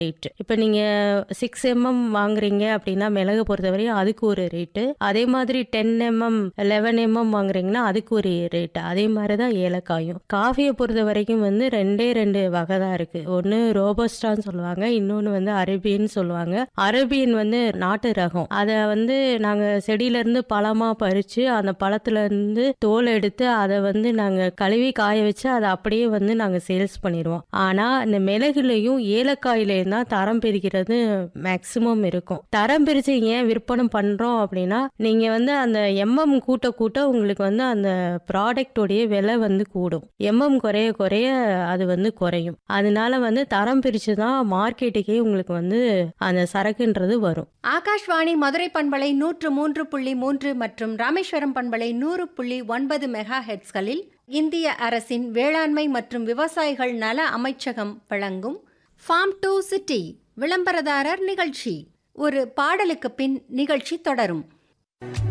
rate இப்போ நீங்கள் six MM வாங்குறீங்க அப்படின்னா மிளகு பொறுத்தவரையும் அதுக்கு ஒரு ரேட்டு அதே மாதிரி டென் எம்எம் லெவன் எம்எம் வாங்குறீங்கன்னா அதுக்கு ஒரு ரேட்டு அதே மாதிரி தான் ஏலக்காயும் காஃபியை பொறுத்த வரைக்கும் வந்து ரெண்டே ரெண்டு வகை தான் இருக்குது ஒன்று ரோபஸ்டான்னு சொல்லுவாங்க இன்னொன்று வந்து அரேபியன் சொல்லுவாங்க அரேபியன் வந்து நாட்டு ரகம் அதை வந்து நாங்கள் செடியிலேருந்து பழமாக பறித்து அந்த பழத்துலேருந்து தோல் எடுத்து அதை வந்து நாங்கள் கழுவி காய வச்சு அதை அப்படியே வந்து நாங்கள் சேல்ஸ் பண்ணிடுவோம் ஆனால் இந்த மிளகுலையும் ஏலக்காயிலையும் தான் தரம் பிரிக்கிறது மேக்சிமம் இருக்கும் தரம் பிரித்து ஏன் விற்பனை பண்ணுறோம் அப்படின்னா நீங்கள் வந்து அந்த எம்எம் கூட்ட கூட்ட உங்களுக்கு வந்து அந்த ப்ராடக்டோடைய விலை வந்து கூடும் எம்எம் குறைய குறைய அது வந்து குறையும் அதனால வந்து தரம் பிரித்து தான் மார்க்கெட்டுக்கே உங்களுக்கு வந்து அந்த சரக்குன்றது வரும் ஆகாஷ்வாணி மதுரை பண்பலை நூற்று மூன்று புள்ளி மூன்று மற்றும் ராமேஸ்வரம் பண்பலை நூறு புள்ளி ஒன்பது மெகா ஹெட்ஸ்களில் இந்திய அரசின் வேளாண்மை மற்றும் விவசாயிகள் நல அமைச்சகம் வழங்கும் ஃபார்ம் டு சிட்டி விளம்பரதாரர் நிகழ்ச்சி ஒரு பாடலுக்கு பின் நிகழ்ச்சி தொடரும்